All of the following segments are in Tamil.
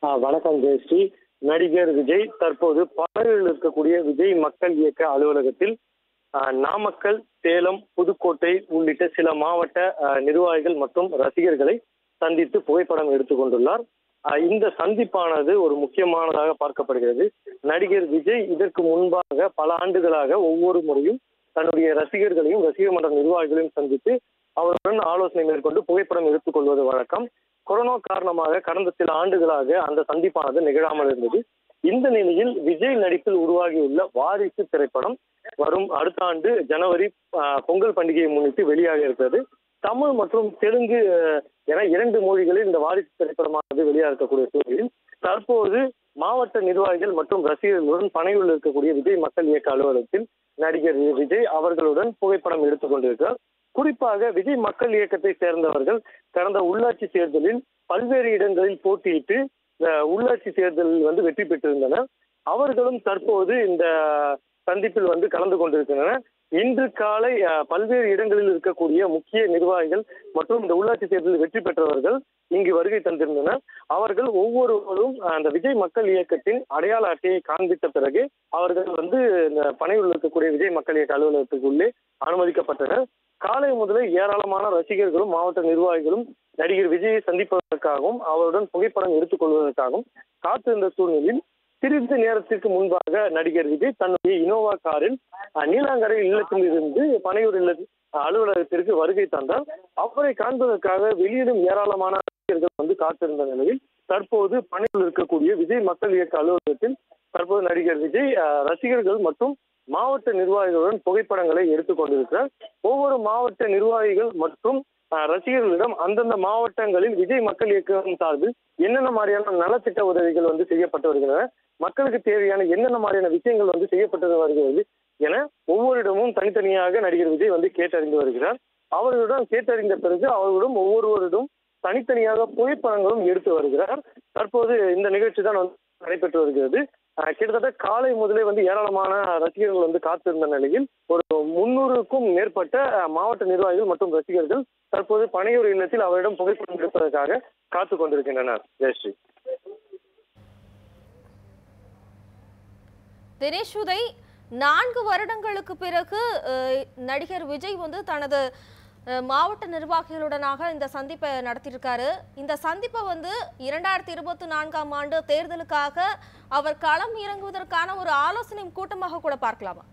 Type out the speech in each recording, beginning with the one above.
ஆ, வணக்கம் ஜெயஸ்ரீ நடிகர் விஜய் தற்போது பழனியில் இருக்கக்கூடிய விஜய் மக்கள் இயக்க அலுவலகத்தில் ஆ, நாமக்கல் சேலம் புதுக்கோட்டை உள்ளிட்ட சில மாவட்ட ஆ, நிர்வாகிகள் மற்றும் ரசிகர்களை சந்தித்து புகைப்படம் எடுத்துக் கொண்டுள்ளார் ஆ, இந்த சந்திப்பானது ஒரு முக்கியமானதாக பார்க்கப்படுகிறது நடிகர் விஜய் இதற்கு முன்பாக பல ஆண்டுகளாக ஒவ்வொரு முறையும் தன்னுடைய ரசிகர்களையும் ரசிகர் மன்ற நிர்வாகிகளையும் சந்தித்து அவருடன் ஆலோசனை மேற்கொண்டு புகைப்படம் எடுத்துக் கொள்வது வழக்கம் கொரோனா காரணமாக கடந்த சில ஆண்டுகளாக அந்த சந்திப்பானது நிகழாமல் இருந்தது இந்த நிலையில் விஜய் நடிப்பில் உருவாகியுள்ள வாரிசு திரைப்படம் வரும் அடுத்த ஆண்டு ஜனவரி ஆஹ், பொங்கல் பண்டிகையை முன்னிட்டு வெளியாக இருக்கிறது தமிழ் மற்றும் தெலுங்கு ஆஹ், என இரண்டு மொழிகளில் இந்த வாரிசு திரைப்படமானது வெளியாக இருக்கக்கூடிய சூழலில் தற்போது மாவட்ட நிர்வாகிகள் மற்றும் ரசிகர்களுடன் பனையூரில் இருக்கக்கூடிய விஜய் மக்கள் இயக்க அலுவலகத்தில் நடிகர் விஜய் அவர்களுடன் புகைப்படம் எடுத்துக் கொண்டிருக்கிறார் குறிப்பாக விஜய் மக்கள் இயக்கத்தை சேர்ந்தவர்கள் கடந்த உள்ளாட்சி தேர்தலில் பல்வேறு இடங்களில் போட்டியிட்டு அஹ், உள்ளாட்சி தேர்தலில் வந்து வெற்றி பெற்றிருந்தனர் அவர்களும் தற்போது இந்த சந்திப்பில் வந்து கலந்து கொண்டிருக்கின்றனர் இன்று காலை அஹ், பல்வேறு இடங்களில் இருக்கக்கூடிய முக்கிய நிர்வாகிகள் மற்றும் இந்த உள்ளாட்சி தேர்தலில் வெற்றி பெற்றவர்கள் இங்கு வருகை தந்திருந்தனர் அவர்கள் ஒவ்வொருவரும் அஹ், அந்த விஜய் மக்கள் இயக்கத்தின் அடையாள அட்டையை காண்பித்த பிறகு அவர்கள் வந்து இந்த பனையூரில் இருக்கக்கூடிய விஜய் மக்கள் இயக்க அலுவலகத்துக்குள்ளே அனுமதிக்கப்பட்டனர் காலை முதலே ஏராளமான ரசிகர்களும் மாவட்ட நிர்வாகிகளும் நடிகர் விஜயை சந்திப்பதற்காகவும் அவருடன் புகைப்படம் எடுத்துக் கொள்வதற்காகவும் காத்திருந்த சூழ்நிலையில் சிறிது நேரத்திற்கு முன்பாக நடிகர் விஜய் தன்னுடைய இனோவா காரில் அஹ், நீலாங்கரை இல்லத்தில் இருந்து பனையூர் இல்ல அலுவலகத்திற்கு வருகை தந்தார் அவரை காண்பதற்காக வெளியிலும் ஏராளமான ரசிகர்கள் வந்து காத்திருந்த நிலையில் தற்போது பனையூரில் இருக்கக்கூடிய விஜய் மக்கள் இயக்க அலுவலகத்தில் தற்போது நடிகர் விஜய் அஹ், ரசிகர்கள் மற்றும் மாவட்ட நிர்வாகிகளுடன் புகைப்படங்களை எடுத்துக் கொண்டிருக்கிறார் ஒவ்வொரு மாவட்ட நிர்வாகிகள் மற்றும் அஹ், ரசிகர்களிடம் அந்தந்த மாவட்டங்களில் விஜய் மக்கள் இயக்கம் சார்பில் என்னென்ன மாதிரியான நலத்திட்ட உதவிகள் வந்து செய்யப்பட்டு வருகின்றன மக்களுக்கு தேவையான என்னென்ன மாதிரியான விஷயங்கள் வந்து செய்யப்பட்டு வருகிறது என ஒவ்வொருடமும் தனித்தனியாக நடிகர் விஜய் வந்து கேட்டறிந்து வருகிறார் அவர்களிடம் கேட்டறிந்த பிறகு அவர்களிடம் ஒவ்வொருவரிடம் தனித்தனியாக புகைப்படங்களும் எடுத்து வருகிறார் தற்போது இந்த நிகழ்ச்சி தான் வந்து நடைபெற்று வருகிறது அஹ் கிட்டத்தட்ட காலை முதலே வந்து ஏராளமான ரசிகர்கள் வந்து காத்திருந்த நிலையில் ஒரு முன்னூறுக்கும் மேற்பட்ட அஹ், மாவட்ட நிர்வாகிகள் மற்றும் ரசிகர்கள் தற்போது பனையூர் இல்லத்தில் அவரிடம் புகைப்படம் எடுப்பதற்காக காத்து கொண்டிருக்கின்றனர் ஜெயஸ்ரீ தினேஷ் உதய் நான்கு வருடங்களுக்கு பிறகு அஹ், நடிகர் விஜய் வந்து தனது அஹ், மாவட்ட நிர்வாகிகளுடனாக இந்த சந்திப்பை நடத்தியிருக்காரு இந்த சந்திப்பை வந்து இரண்டாயிரத்தி இருபத்தி நான்காம் ஆண்டு தேர்தலுக்காக அவர் களம் இறங்குவதற்கான ஒரு ஆலோசனை கூட்டமாக கூட பார்க்கலாமா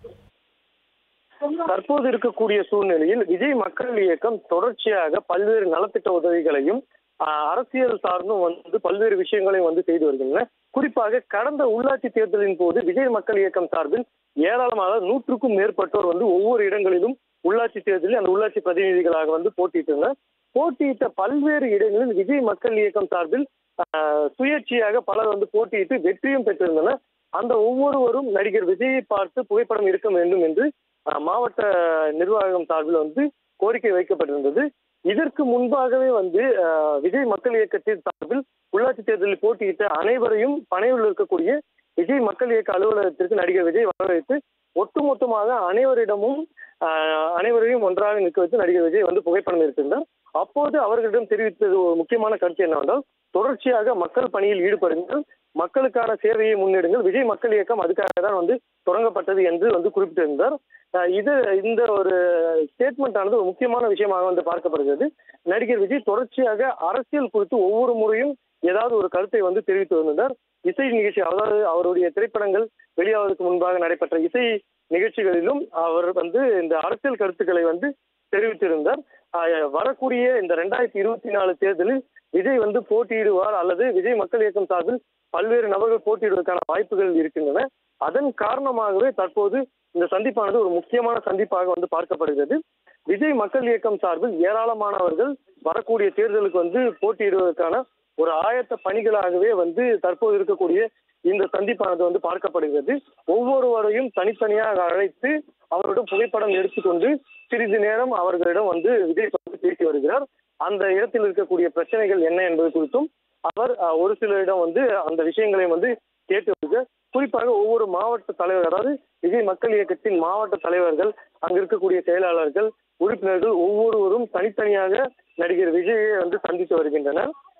தற்போது இருக்கக்கூடிய சூழ்நிலையில் விஜய் மக்கள் இயக்கம் தொடர்ச்சியாக பல்வேறு நலத்திட்ட உதவிகளையும் ஆஹ், அரசியல் சார்ந்தும் வந்து பல்வேறு விஷயங்களையும் வந்து செய்து வருகின்றன குறிப்பாக கடந்த உள்ளாட்சி தேர்தலின் போது விஜய் மக்கள் இயக்கம் சார்பில் ஏராளமாக நூற்றுக்கும் மேற்பட்டோர் வந்து ஒவ்வொரு இடங்களிலும் உள்ளாட்சி தேர்தலில் அந்த உள்ளாட்சி பிரதிநிதிகளாக வந்து போட்டியிட்டனர் போட்டியிட்ட பல்வேறு இடங்களில் விஜய் மக்கள் இயக்கம் சார்பில் ஆஹ், சுயேட்சையாக பலர் வந்து போட்டியிட்டு வெற்றியும் பெற்றிருந்தனர் அந்த ஒவ்வொருவரும் நடிகர் விஜயை பார்த்து புகைப்படம் எடுக்க வேண்டும் என்று அஹ், மாவட்ட நிர்வாகம் சார்பில் வந்து கோரிக்கை வைக்கப்பட்டிருந்தது இதற்கு முன்பாகவே வந்து அஹ், விஜய் மக்கள் இயக்கத்தின் சார்பில் உள்ளாட்சி தேர்தலில் போட்டியிட்ட அனைவரையும் பனையூரில் இருக்கக்கூடிய விஜய் மக்கள் இயக்க அலுவலகத்திற்கு நடிகர் விஜய் வரவழைத்து ஒட்டுமொத்தமாக அனைவரிடமும் அஹ், அனைவரையும் ஒன்றாக நிற்க வைத்து நடிகர் விஜய் வந்து புகைப்படம் எடுத்திருந்தார் அப்போது அவர்களிடம் தெரிவித்தது ஒரு முக்கியமான கருத்து என்னவென்றால் தொடர்ச்சியாக மக்கள் பணியில் ஈடுபடுங்கள் மக்களுக்கான சேவையை முன்னெடுங்கள் விஜய் மக்கள் இயக்கம் அதுக்காக தான் வந்து தொடங்கப்பட்டது என்று வந்து குறிப்பிட்டிருந்தார் அஹ் இது இந்த ஒரு ஸ்டேட்மெண்ட் ஆனது ஒரு முக்கியமான விஷயமாக வந்து பார்க்கப்படுகிறது நடிகர் விஜய் தொடர்ச்சியாக அரசியல் குறித்து ஒவ்வொரு முறையும் ஏதாவது ஒரு கருத்தை வந்து தெரிவித்து வந்திருந்தார் இசை நிகழ்ச்சி அதாவது அவருடைய திரைப்படங்கள் வெளியாவதற்கு முன்பாக நடைபெற்ற இசை நிகழ்ச்சிகளிலும் அவர் வந்து இந்த அரசியல் கருத்துக்களை வந்து தெரிவித்திருந்தார் அஹ் வரக்கூடிய இந்த ரெண்டாயிரத்தி இருபத்தி நாலு தேர்தலில் விஜய் வந்து போட்டியிடுவார் அல்லது விஜய் மக்கள் இயக்கம் சார்பில் பல்வேறு நபர்கள் போட்டியிடுவதற்கான வாய்ப்புகள் இருக்கின்றன அதன் காரணமாகவே தற்போது இந்த சந்திப்பானது ஒரு முக்கியமான சந்திப்பாக வந்து பார்க்கப்படுகிறது விஜய் மக்கள் இயக்கம் சார்பில் ஏராளமானவர்கள் வரக்கூடிய தேர்தலுக்கு வந்து போட்டியிடுவதற்கான ஒரு ஆயத்த பணிகளாகவே வந்து தற்போது இருக்கக்கூடிய இந்த சந்திப்பானது வந்து பார்க்கப்படுகிறது ஒவ்வொருவரையும் தனித்தனியாக அழைத்து அவரிடம் புகைப்படம் எடுத்துக்கொண்டு சிறிது நேரம் அவர்களிடம் வந்து விஜய் வந்து பேசி வருகிறார் அந்த இடத்தில் இருக்கக்கூடிய பிரச்சனைகள் என்ன என்பது குறித்தும் அவர் அஹ், ஒரு சிலரிடம் வந்து அந்த விஷயங்களை வந்து கேட்டு வருகிறார் குறிப்பாக ஒவ்வொரு மாவட்ட தலைவர் அதாவது விஜய் மக்கள் இயக்கத்தின் மாவட்ட தலைவர்கள் அங்க இருக்கக்கூடிய செயலாளர்கள் உறுப்பினர்கள் ஒவ்வொருவரும் தனித்தனியாக நடிகர் விஜயை வந்து சந்தித்து வருகின்றனர்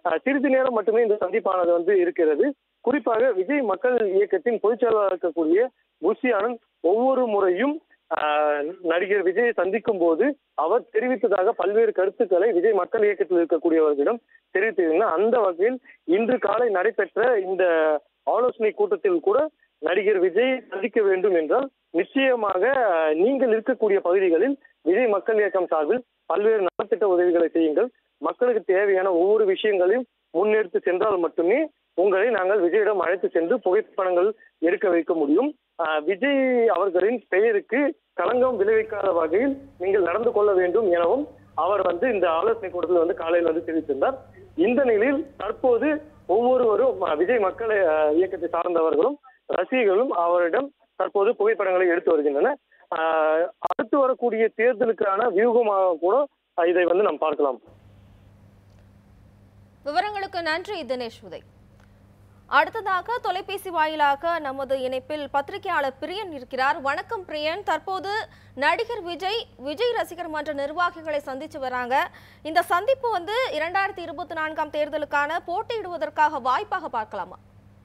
அஹ், சிறிது நேரம் மட்டுமே இந்த சந்திப்பானது வந்து இருக்கிறது குறிப்பாக விஜய் மக்கள் இயக்கத்தின் பொதுச்செயலாளர் இருக்கக்கூடிய புஷி ஆனந்த் ஒவ்வொரு முறையும் ஆஹ், நடிகர் விஜயை சந்திக்கும் போது அவர் தெரிவித்ததாக பல்வேறு கருத்துக்களை விஜய் மக்கள் இயக்கத்தில் இருக்கக்கூடியவர்களிடம் தெரிவித்திருந்தார் அந்த வகையில் இன்று காலை நடைபெற்ற இந்த ஆலோசனை கூட்டத்தில் கூட நடிகர் விஜய் சந்திக்க வேண்டும் என்றால் நிச்சயமாக ஆஹ், நீங்கள் இருக்கக்கூடிய பகுதிகளில் விஜய் மக்கள் இயக்கம் சார்பில் பல்வேறு நலத்திட்ட உதவிகளை செய்யுங்கள் மக்களுக்கு தேவையான ஒவ்வொரு விஷயங்களையும் முன்னெடுத்து சென்றால் மட்டுமே உங்களை நாங்கள் விஜயிடம் அழைத்து சென்று புகைப்படங்கள் எடுக்க வைக்க முடியும் ஆஹ் விஜய் அவர்களின் பெயருக்கு களங்கம் விளைவிக்காத வகையில் நீங்கள் நடந்து கொள்ள வேண்டும் எனவும் அவர் வந்து இந்த ஆலோசனை கூட்டத்தில் வந்து காலையில் வந்து தெரிவித்திருந்தார் இந்த நிலையில் தற்போது ஒவ்வொருவரும் ஆஹ் விஜய் மக்கள் ஆஹ் இயக்கத்தை சார்ந்தவர்களும் ரசிகர்களும் அவரிடம் தற்போது புகைப்படங்களை எடுத்து வருகின்றனர் ஆஹ் அடுத்து வரக்கூடிய தேர்தலுக்கான வியூகமாக கூட ஆஹ் இதை வந்து நாம் பார்க்கலாம் விவரங்களுக்கு நன்றி தினேஷ் உதய் அடுத்ததாக தொலைபேசி வாயிலாக நமது இணைப்பில் பத்திரிகையாளர் பிரியன் இருக்கிறார் வணக்கம் பிரியன் தற்போது நடிகர் விஜய் விஜய் ரசிகர் மன்ற நிர்வாகிகளை சந்திச்சு வராங்க இந்த சந்திப்பு வந்து இரண்டாயிரத்தி இருபத்தி நான்காம் தேர்தலுக்கான போட்டியிடுவதற்காக வாய்ப்பாக பார்க்கலாமா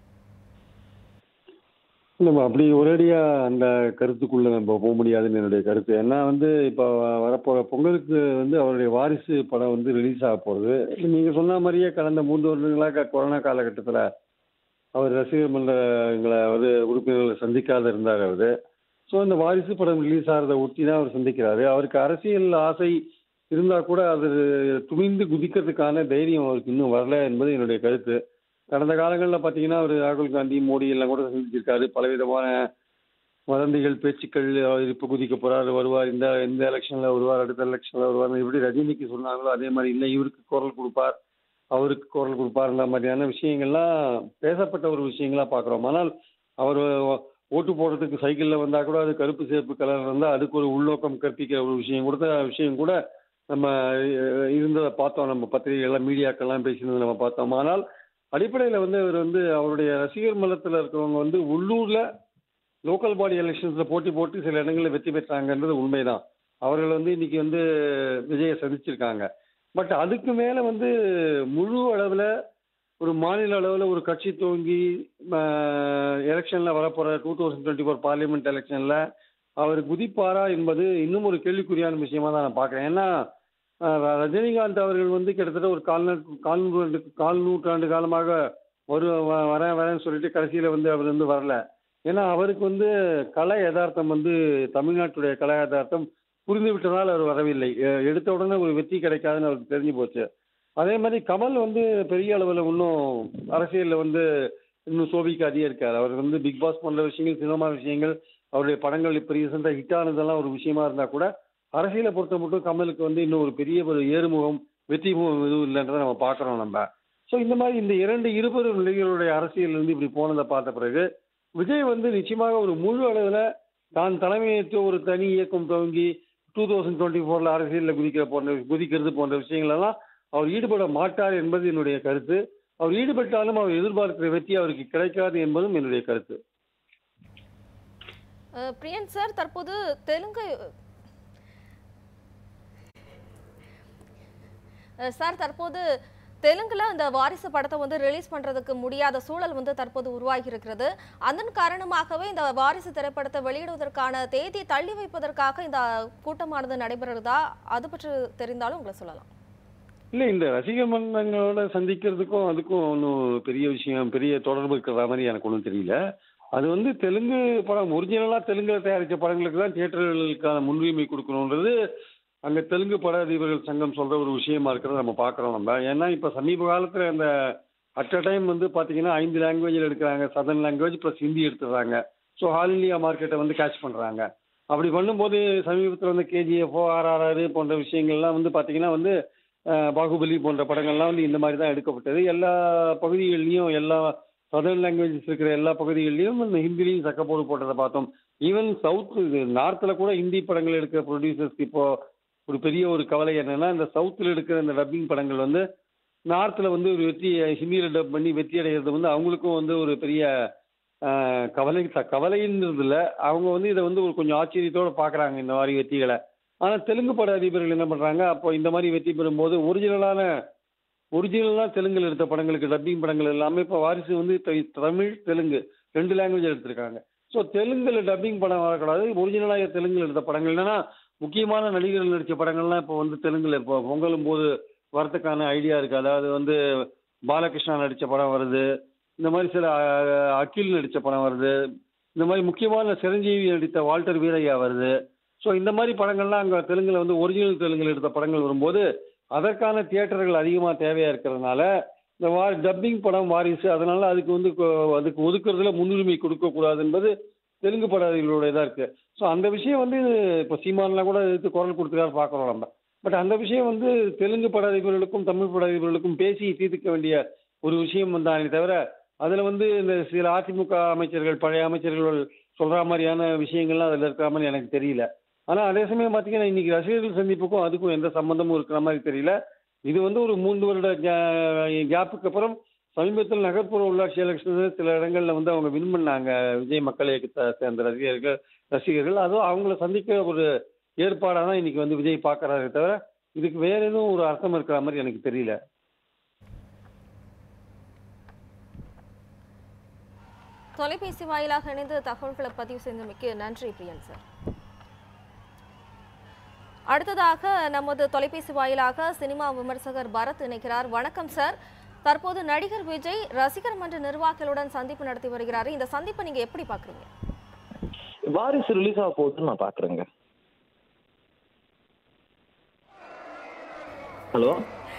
நம்ம அப்படி ஒரேடியாக அந்த கருத்துக்குள்ளே நம்ம போக முடியாதுன்னு என்னுடைய கருத்து ஏன்னா வந்து இப்போ வரப்போகிற பொங்கலுக்கு வந்து அவருடைய வாரிசு படம் வந்து ரிலீஸ் ஆக போகிறது நீங்கள் சொன்ன மாதிரியே கடந்த மூன்று வருடங்களாக கொரோனா காலகட்டத்தில் அவர் ரசிகர் மன்றங்களை வந்து உறுப்பினர்களை சந்திக்காத இருந்தார் அவர் ஸோ அந்த வாரிசு படம் ரிலீஸ் ஆகிறத ஒட்டி தான் அவர் சந்திக்கிறாரு அவருக்கு அரசியல் ஆசை இருந்தால் கூட அது துணிந்து குதிக்கிறதுக்கான தைரியம் அவருக்கு இன்னும் வரல என்பது என்னுடைய கருத்து கடந்த காலங்களில் பார்த்தீங்கன்னா அவர் ராகுல் காந்தி மோடி எல்லாம் கூட சந்திச்சிருக்காரு பலவிதமான வதந்திகள் பேச்சுக்கள் அவர் இப்போ குதிக்க போறார் வருவார் இந்த இந்த எலெக்ஷனில் வருவார் அடுத்த எலெக்ஷனில் வருவார் எப்படி ரஜினிக்கு சொன்னாங்களோ அதே மாதிரி இல்லை இவருக்கு குரல் கொடுப்பார் அவருக்கு குரல் கொடுப்பாருன்ற மாதிரியான விஷயங்கள்லாம் பேசப்பட்ட ஒரு விஷயங்களா பார்க்குறோம் ஆனால் அவர் ஓட்டு போடுறதுக்கு சைக்கிளில் வந்தால் கூட அது கருப்பு சேப்பு கலர் இருந்தால் அதுக்கு ஒரு உள்நோக்கம் கற்பிக்கிற ஒரு விஷயம் கொடுத்த விஷயம் கூட நம்ம அஹ், இருந்ததை பார்த்தோம் நம்ம பத்திரிகைகள்லாம் மீடியாக்கெல்லாம் பேசினது நம்ம பார்த்தோம் ஆனால் அடிப்படையில் வந்து அவர் வந்து அவருடைய ரசிகர் மலத்தில் இருக்கிறவங்க வந்து உள்ளூரில் லோக்கல் பாடி எலெக்ஷன்ஸில் போட்டி போட்டு சில இடங்களில் வெற்றி பெற்றாங்கன்றது உண்மைதான் அவர்கள் வந்து இன்னைக்கு வந்து விஜயை சந்திச்சிருக்காங்க பட் அதுக்கு மேலே வந்து முழு அளவில் ஒரு மாநில அளவில் ஒரு கட்சி துவங்கி எலெக்ஷனில் வரப்போகிற two thousand twenty four parliament எலெக்ஷனில் அவர் குதிப்பாரா என்பது இன்னும் ஒரு கேள்விக்குறியான விஷயமா தான் நான் பார்க்குறேன் ஏன்னா அஹ், ரஜினிகாந்த் அவர்கள் வந்து கிட்டத்தட்ட ஒரு கால் நூ- கால் நூற்றாண்டு கால் நூற்றாண்டு காலமாக ஒரு வ- வரேன் வரேன்னு சொல்லிட்டு கடைசியில் வந்து அவர் வந்து வரல ஏன்னா அவருக்கு வந்து கலை யதார்த்தம் வந்து தமிழ்நாட்டுடைய கலை யதார்த்தம் புரிந்து விட்டதால் அவர் வரவில்லை எ- எடுத்த உடனே ஒரு வெற்றி கிடைக்காதுன்னு அவருக்கு தெரிஞ்சு போச்சு அதே மாதிரி கமல் வந்து பெரிய அளவில் இன்னும் அரசியலில் வந்து இன்னும் சோபிக்காதியே இருக்கார் அவர் வந்து பிக் பாஸ் போன்ற விஷயங்கள் சினிமா விஷயங்கள் அவருடைய படங்கள் இப்போ ரீசெண்டாக ஹிட் ஆனதெல்லாம் ஒரு விஷயமா இருந்தால் கூட அரசியலை பொறுத்த மட்டும் கமலுக்கு வந்து இன்னும் ஒரு பெரிய ஒரு ஏறுமுகம் வெற்றி முகம் எதுவும் இல்லைன்றதை நம்ம பார்க்குறோம் நம்ம ஸோ இந்த மாதிரி இந்த இரண்டு இருபெரும் நிலைகளுடைய அரசியல் இருந்து இப்படி போனதை பார்த்த பிறகு விஜய் வந்து நிச்சயமாக ஒரு முழு அளவில் தான் தலைமையேற்று ஒரு தனி இயக்கம் துவங்கி டூ தௌசண்ட் டுவெண்ட்டி ஃபோரில் அரசியலில் குதிக்கிற போன்ற குதிக்கிறது போன்ற விஷயங்களெல்லாம் அவர் ஈடுபட மாட்டார் என்பது என்னுடைய கருத்து அவர் ஈடுபட்டாலும் அவர் எதிர்பார்க்கிற வெற்றி அவருக்கு கிடைக்காது என்பதும் என்னுடைய கருத்து அஹ், பிரியன் சார் தற்போது தெலுங்கு அஹ், சார் தற்போது தெலுங்குல அந்த வாரிசு படத்தை வந்து ரிலீஸ் பண்றதுக்கு முடியாத சூழல் வந்து தற்போது உருவாகி இருக்கிறது அதன் காரணமாகவே இந்த வாரிசு திரைப்படத்தை வெளியிடுவதற்கான தேதி தள்ளி வைப்பதற்காக இந்த கூட்டமானது நடைபெறுதா அது பற்றி தெரிந்தாலும் உங்களை சொல்லலாம் இல்லை இந்த ரசிகர் மன்றங்களோட சந்திக்கிறதுக்கும் அதுக்கும் ஒன்றும் பெரிய விஷயம் பெரிய தொடர்பு இருக்கிற மாதிரி எனக்கு ஒன்றும் தெரியல அது வந்து தெலுங்கு படம் ஒரிஜினலாக தெலுங்கில் தயாரித்த படங்களுக்கு தான் தியேட்டர்களுக்கான முன்னுரிமை கொடுக்கணுன்றது அங்கே தெலுங்கு பட அதிபர்கள் சங்கம் சொல்கிற ஒரு விஷயமா இருக்கிறத நம்ம பார்க்குறோம் நம்ம ஏன்னா இப்போ சமீப காலத்தில் அந்த அட் அ டைம் வந்து பார்த்தீங்கன்னா ஐந்து லாங்குவேஜில் எடுக்கிறாங்க சதர்ன் லாங்குவேஜ் ப்ளஸ் ஹிந்தி எடுத்துடுறாங்க ஸோ ஆல் இந்தியா மார்க்கெட்டை வந்து கேட்ச் பண்ணுறாங்க அப்படி பண்ணும்போது சமீபத்தில் வந்து கேஜிஎஃப்ஓ ஆர்ஆர்ஆர் போன்ற விஷயங்கள்லாம் வந்து பார்த்தீங்கன்னா வந்து அஹ், பாகுபலி போன்ற படங்கள்லாம் வந்து இந்த மாதிரி தான் எடுக்கப்பட்டது எல்லா பகுதிகள்லையும் எல்லா சதர்ன் லாங்குவேஜஸ் இருக்கிற எல்லா பகுதிகள்லையும் இந்த ஹிந்திலையும் சக்கப்போடு போட்டதை பார்த்தோம் ஈவன் சவுத் நார்த்தில் கூட ஹிந்தி படங்கள் எடுக்கிற ப்ரொடியூசர்ஸ்க்கு இப்போ ஒரு பெரிய ஒரு கவலை என்னன்னா இந்த சவுத்தில் எடுக்கிற இந்த டப்பிங் படங்கள் வந்து நார்த்தில் வந்து ஒரு வெற்றி ஹிந்தியில் டப் பண்ணி வெற்றி அடைகிறது வந்து அவங்களுக்கும் வந்து ஒரு பெரிய அஹ், கவலை த- கவலைன்றது இல்லை அவங்க வந்து இதை வந்து ஒரு கொஞ்சம் ஆச்சரியத்தோடு பார்க்குறாங்க இந்த மாதிரி வெற்றிகளை ஆனால் தெலுங்கு பட அதிபர்கள் என்ன பண்ணுறாங்க அப்போ இந்த மாதிரி வெற்றி பெறும்போது ஒரிஜினலான ஒரிஜினலாக தெலுங்குல எடுத்த படங்களுக்கு டப்பிங் படங்கள் எல்லாமே இப்போ வாரிசு வந்து இப்போ தமிழ் தெலுங்கு ரெண்டு லாங்குவேஜ் எடுத்திருக்காங்க ஸோ தெலுங்குல டப்பிங் படம் வரக்கூடாது ஒரிஜினலாக தெலுங்குல எடுத்த படங்கள் என்னன்னா முக்கியமான நடிகர்கள் நடித்த படங்கள்லாம் இப்போ வந்து தெலுங்குல இப்போ பொங்கலும் போது வரதுக்கான ஐடியா இருக்குது அதாவது வந்து பாலகிருஷ்ணா நடித்த படம் வருது இந்த மாதிரி சில அஹ், அகில் நடித்த படம் வருது இந்த மாதிரி முக்கியமான சிரஞ்சீவி நடித்த வால்டர் வீரையா வருது ஸோ இந்த மாதிரி படங்கள்லாம் அங்கே தெலுங்குல வந்து ஒரிஜினல் தெலுங்குல எடுத்த படங்கள் வரும்போது அதற்கான தியேட்டர்கள் அதிகமாக தேவையாக இருக்கிறதுனால இந்த வா டப்பிங் படம் வாரிசு அதனால அதுக்கு வந்து கொ- அதுக்கு ஒதுக்குறதுல முன்னுரிமை கொடுக்கக்கூடாது என்பது தெலுங்கு படங்களுடைய இதாக இருக்குது ஸோ அந்த விஷயம் வந்து இப்போ சீமான்லாம் கூட எதிர்த்து குரல் கொடுத்துருக்காரு பார்க்குறோம் நம்ம பட் அந்த விஷயம் வந்து தெலுங்கு பட அதிபர்களுக்கும் தமிழ் பட அதிபர்களுக்கும் பேசி தீர்த்துக்க வேண்டிய ஒரு விஷயம் தானே தவிர அதில் வந்து இந்த சில அதிமுக அமைச்சர்கள் பழைய அமைச்சர்கள் சொல்கிற மாதிரியான விஷயங்கள்லாம் அதில் இருக்கிற மாதிரி எனக்கு தெரியல ஆனால் அதே சமயம் பார்த்தீங்கன்னா இன்னைக்கு ரசிகர்கள் சந்திப்புக்கும் அதுக்கும் எந்த சம்மந்தமும் இருக்கிற மாதிரி தெரியல இது வந்து ஒரு மூன்று வருட கே- கேப்புக்கு அப்புறம் சமீபத்தில் நகர்ப்புற உள்ளாட்சி எலெக்ஷன் சில இடங்களில் வந்து அவங்க வின் பண்ணாங்க விஜய் மக்கள் இயக்கத்தை சேர்ந்த ரசிகர்கள் ரசிகர்கள் அதுவும் அவங்கள சந்திக்க ஒரு ஏற்பாடாக தான் இன்னைக்கு வந்து விஜய் பார்க்கறாரே தவிர இதுக்கு வேற எதுவும் ஒரு அர்த்தம் இருக்கிற மாதிரி எனக்கு தெரியல தொலைபேசி வாயிலாக இணைந்து தகவல்களை பதிவு செய்தமைக்கு நன்றி பிரியன் சார் அடுத்ததாக நமது தொலைபேசி வாயிலாக சினிமா விமர்சகர் பரத் இணைக்கிறார் வணக்கம் சார் தற்போது நடிகர் விஜய் ரசிகர் மன்ற நிர்வாகிகளுடன் சந்திப்பு நடத்தி வருகிறாரு இந்த சந்திப்பை நீங்க எப்படி பாக்குறீங்க வாரிசு ரிலீஸ் ஆக போகுதுன்னு நான் பாக்குறேங்க ஹலோ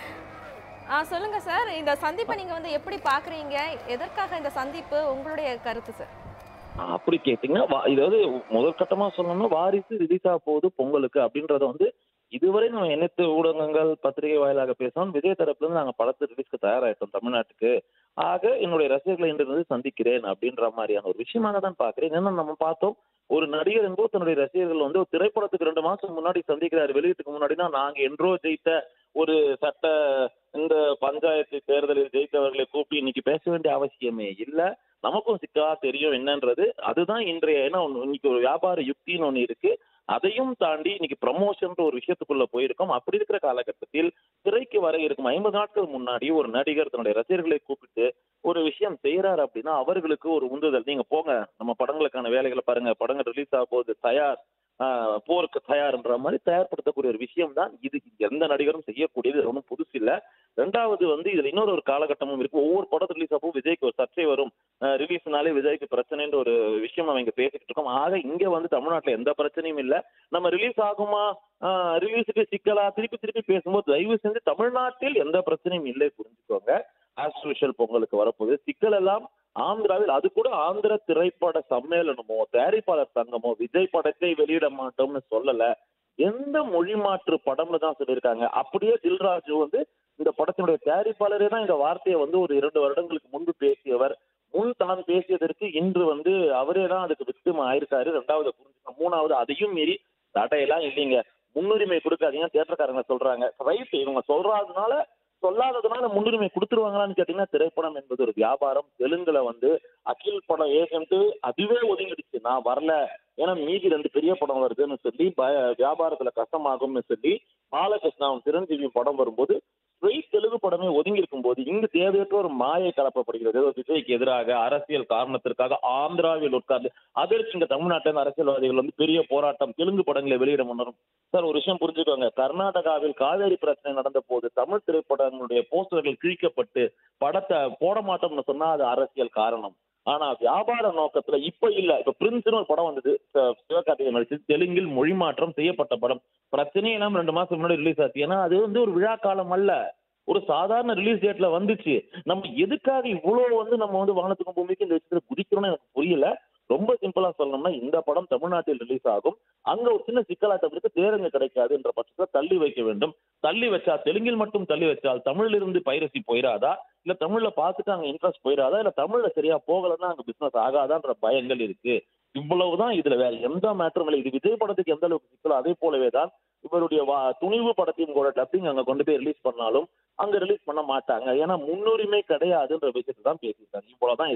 ஆ சொல்லுங்க சார் இந்த சந்திப்பை நீங்க வந்து எப்படி பாக்குறீங்க எதற்காக இந்த சந்திப்பு உங்களுடைய கருத்து சார் அப்படி கேட்டீங்கன்னா வா- இதாவது முதல் கட்டமா சொல்லணும்னா வாரிசு ரிலீஸ் ஆக போகுது பொங்கலுக்கு அப்படின்றத வந்து இதுவரை நம்ம அனைத்து ஊடகங்கள் பத்திரிகை வாயிலாக பேசணும் விஜய் தரப்புல இருந்து நாங்க படத்தை ரிலீஸ்க்கு தயாராயிட்டோம் தமிழ்நாட்டுக்கு ஆக என்னுடைய ரசிகர்களை இன்று வந்து சந்திக்கிறேன் அப்படின்ற மாதிரியான ஒரு விஷயமாக தான் பாக்குறேன் ஏன்னா நம்ம பார்த்தோம் ஒரு நடிகர் என்போ தன்னுடைய ரசிகர்கள் வந்து ஒரு திரைப்படத்துக்கு ரெண்டு மாசம் முன்னாடி சந்திக்கிறார் வெளியீட்டுக்கு முன்னாடினா நாங்க என்றோ ஜெயித்த ஒரு சட்ட இந்த பஞ்சாயத்து தேர்தலில் ஜெயித்தவர்களை கூப்பிட்டு இன்னைக்கு பேச வேண்டிய அவசியமே இல்ல நமக்கும் சிக்கா தெரியும் என்னன்றது அதுதான் இன்றைய ஏன்னா ஒண்ணு- இன்னைக்கு ஒரு வியாபார யுக்தின்னு ஒண்ணு இருக்கு அதையும் தாண்டி இன்னைக்கு ப்ரமோஷன் ஒரு விஷயத்துக்குள்ள போயிருக்கோம் அப்படி இருக்கிற காலகட்டத்தில் திரைக்கு வர இருக்கும் ஐம்பது நாட்கள் முன்னாடி ஒரு நடிகர் தன்னுடைய ரசிகர்களை கூப்பிட்டு ஒரு விஷயம் செய்யறாரு அப்படின்னா அவர்களுக்கு ஒரு உந்துதல் நீங்க போங்க நம்ம படங்களுக்கான வேலைகளை பாருங்க படங்கள் ரிலீஸ் ஆக போகுது தயார் ஆஹ், போருக்கு தயார்ன்ற மாதிரி தயார்படுத்தக்கூடிய ஒரு விஷயம் தான் இது எந்த நடிகரும் செய்யக்கூடியது இது ஒன்றும் புதுசு இல்ல ரெண்டாவது வந்து இதுல இன்னொரு ஒரு காலகட்டமும் இருக்கு ஒவ்வொரு படம் ரிலீஸ் ஆகும் விஜய்க்கு ஒரு சர்ச்சை வரும் ரிலீஸ்னாலே விஜய்க்கு பிரச்சனைன்ற ஒரு விஷயம் நம்ம இங்க பேசிக்கிட்டு இருக்கோம் ஆக இங்க வந்து தமிழ்நாட்டுல எந்த பிரச்சனையும் இல்ல நம்ம ரிலீஸ் ஆகுமா ரிலீஸுக்கு சிக்கலா திருப்பி திருப்பி பேசும்போது தயவு செஞ்சு தமிழ்நாட்டில் எந்த பிரச்சனையும் இல்லை புரிஞ்சுக்கோங்க ஆஸ்ட்ரேஷியல் பொங்கலுக்கு வரப்போகுது சிக்கல் எல்லாம் ஆந்திராவில் அது கூட ஆந்திர திரைப்பட சம்மேளனமோ தயாரிப்பாளர் சங்கமோ விஜய் படத்தை வெளியிட மாட்டோம்னு சொல்லல எந்த மொழி மாற்று படம்னு தான் சொல்லியிருக்காங்க அப்படியே தில்ராஜு வந்து இந்த படத்தினுடைய தயாரிப்பாளரே தான் இந்த வார்த்தையை வந்து ஒரு இரண்டு வருடங்களுக்கு முன்பு பேசியவர் முன் தான் பேசியதற்கு இன்று வந்து அவரே தான் அதுக்கு விக்டிம் ஆயிருக்காரு ரெண்டாவது புரிஞ்சுக்கணும் மூணாவது அதையும் மீறி தடையெல்லாம் இல்லைங்க முன்னுரிமை கொடுக்காதீங்க தியேட்டர்காரங்க சொல்றாங்க ரைட் இவங்க சொல்றாதனால சொல்லாததுனால முன்னுரிமை கொடுத்துருவாங்களான்னு கேட்டீங்கன்னா திரைப்படம் என்பது ஒரு வியாபாரம் தெலுங்குல வந்து அகில் படம் ஏஜென்ட் அதுவே ஒதுங்கிடுச்சு நான் வரல ஏன்னா மீதி ரெண்டு பெரிய படம் வருதுன்னு சொல்லி பய- வியாபாரத்துல கஷ்டமாகும்னு சொல்லி பாலகிருஷ்ணாவும் சிரஞ்சீவி படம் வரும்போது ஸ்ட்ரெயிட் தெலுங்கு படமே ஒதுங்கி இருக்கும் போது இங்கு தேவையற்ற ஒரு மாயை கலப்பப்படுகிறது ஏதோ விஜய்க்கு எதிராக அரசியல் காரணத்திற்காக ஆந்திராவில் உட்கார்ந்து அதற்கு இங்க தமிழ்நாட்டில் அரசியல்வாதிகள் வந்து பெரிய போராட்டம் தெலுங்கு படங்களை வெளியிட முன்னரும் சார் ஒரு விஷயம் புரிஞ்சுக்கோங்க கர்நாடகாவில் காவேரி பிரச்சனை நடந்த போது தமிழ் திரைப்படங்களுடைய போஸ்டர்கள் கிழிக்கப்பட்டு படத்தை போட மாட்டோம்னு சொன்னா அது அரசியல் காரணம் ஆனா வியாபார நோக்கத்துல இப்ப இல்ல இப்ப பிரின்ஸ்னு ஒரு படம் வந்தது ச- சிவகார்த்திகேயன் நடிச்சு தெலுங்கில் மொழி மாற்றம் செய்யப்பட்ட படம் பிரச்சனையே இல்லாம ரெண்டு மாசம் முன்னாடி ரிலீஸ் ஆச்சு ஏன்னா அது வந்து ஒரு விழா காலம் அல்ல ஒரு சாதாரண ரிலீஸ் டேட்ல வந்துச்சு நம்ம எதுக்காக இவ்வளவு வந்து நம்ம வந்து வானத்துக்கும் பூமிக்கும் இந்த விஷயத்துல குதிக்கிறோம்னு எனக்கு புரியல ரொம்ப சிம்பிளா சொல்லணும்னா இந்த படம் தமிழ்நாட்டில் ரிலீஸ் ஆகும் அங்க ஒரு சின்ன சிக்கலாட்டம் இருக்கு தேரங்க கிடைக்காதுன்ற பட்சத்துல தள்ளி வைக்க வேண்டும் தள்ளி வச்சா தெலுங்கில் மட்டும் தள்ளி வச்சால் தமிழ்ல இருந்து பைரசி போயிடாதா இல்ல தமிழ்ல பார்த்துட்டு அங்க இன்ட்ரெஸ்ட் போயிடாதா இல்ல தமிழ்ல சரியா போகலன்னா அங்க பிசினஸ் ஆகாதான்ற பயங்கள் இருக்கு இவ்வளவுதான் இதுல வேற எந்த மேட்டரும் இல்லை இது விஜய் படத்துக்கு எந்த அளவுக்கு சிக்கலோ அதே போலவே தான் இவருடைய வா- துணிவு படத்தையும் கூட டப்பிங் அங்க கொண்டு போய் ரிலீஸ் பண்ணாலும் அங்க ரிலீஸ் பண்ண மாட்டாங்க ஏன்னா முன்னுரிமை கிடையாதுன்ற விஷயத்தை தான் பேசியிருக்காங்க இவ்வளவுதான் இதுல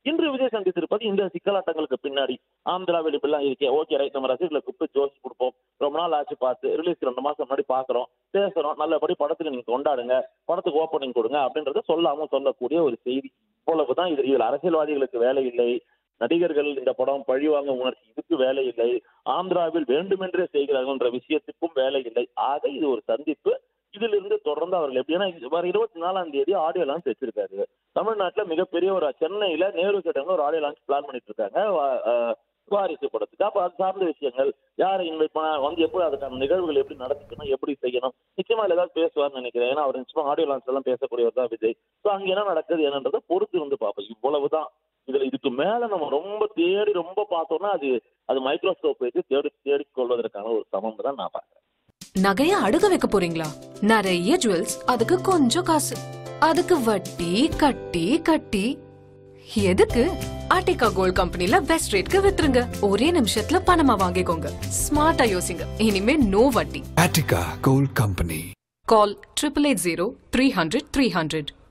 இன்று விஜய் சந்தித்திருப்பது இந்த சிக்கலாட்டங்களுக்கு பின்னாடி ஆந்திராவில் இப்படிலாம் இருக்கே ஓகே ரைட் நம்ம ரசிகர்களை கூப்பிட்டு ஜோஷ் கொடுப்போம் ரொம்ப நாள் ஆச்சு பார்த்து ரிலீஸ் ரெண்டு மாசம் முன்னாடி பாக்குறோம் பேசுறோம் நல்லபடி படத்துக்கு நீங்க கொண்டாடுங்க படத்துக்கு ஓப்பனிங் கொடுங்க அப்படின்றத சொல்லாம சொல்லக்கூடிய ஒரு செய்தி இவ்வளவுதான் இது இதில் அரசியல்வாதிகளுக்கு வேலை இல்லை நடிகர்கள் இந்த படம் பழிவாங்க உணர்ச்சி இதுக்கு வேலை இல்லை ஆந்திராவில் வேண்டுமென்றே செய்கிறார்கள் என்ற விஷயத்துக்கும் வேலை இல்லை ஆக இது ஒரு சந்திப்பு இதிலிருந்து தொடர்ந்து அவர்கள் எப்படி ஏன்னா இது வர இருபத்தி நாலாம் தேதி ஆடியோ லான்ச் வச்சிருக்காரு தமிழ்நாட்டுல மிகப்பெரிய ஒரு சென்னையில நேரு திட்டம்ல ஒரு ஆடியோ லான்ச் பிளான் பண்ணிட்டு இருக்காங்க வா- அஹ் வாரிசு படத்துக்கு அப்ப அது சார்ந்த விஷயங்கள் யாரை இன்வைட் பண்ண வந்து எப்படி அதுக்கான நிகழ்வுகள் எப்படி நடத்திக்கணும் எப்படி செய்யணும் நிச்சயமா இதுல ஏதாவது பேசுவார்னு நினைக்கிறேன் ஏன்னா அவர் நிச்சயமா ஆடியோ லான்ச் எல்லாம் பேசக்கூடியவர் தான் விஜய் ஸோ அங்க என்ன நடக்குது என்னன்றதை பொறுத்து இருந்து பார்ப்போம் இவ்வளவுதான் இதுல இதுக்கு மேல நம்ம ரொம்ப தேடி ரொம்ப பார்த்தோம்னா அது அது மைக்ரோஸ்கோப் வச்சு தேடி தேடி கொள்வதற்கான ஒரு சமம் தான் நான் பார்க்கிறேன் நகைய அடுக்க வைக்க போறீங்களா நிறைய ஜுவல்ஸ் அதுக்கு கொஞ்சம் காசு அதுக்கு வட்டி கட்டி கட்டி எதுக்கு ஆர்டிகா கோல்ட் கம்பெனில பெஸ்ட் ரேட்க்கு வித்துருங்க ஒரே நிமிஷத்துல பணமா வாங்கிக்கோங்க ஸ்மார்ட்டா யோசிங்க இனிமே நோ வட்டி Attica Gold Company. Call triple eight zero three hundred three hundred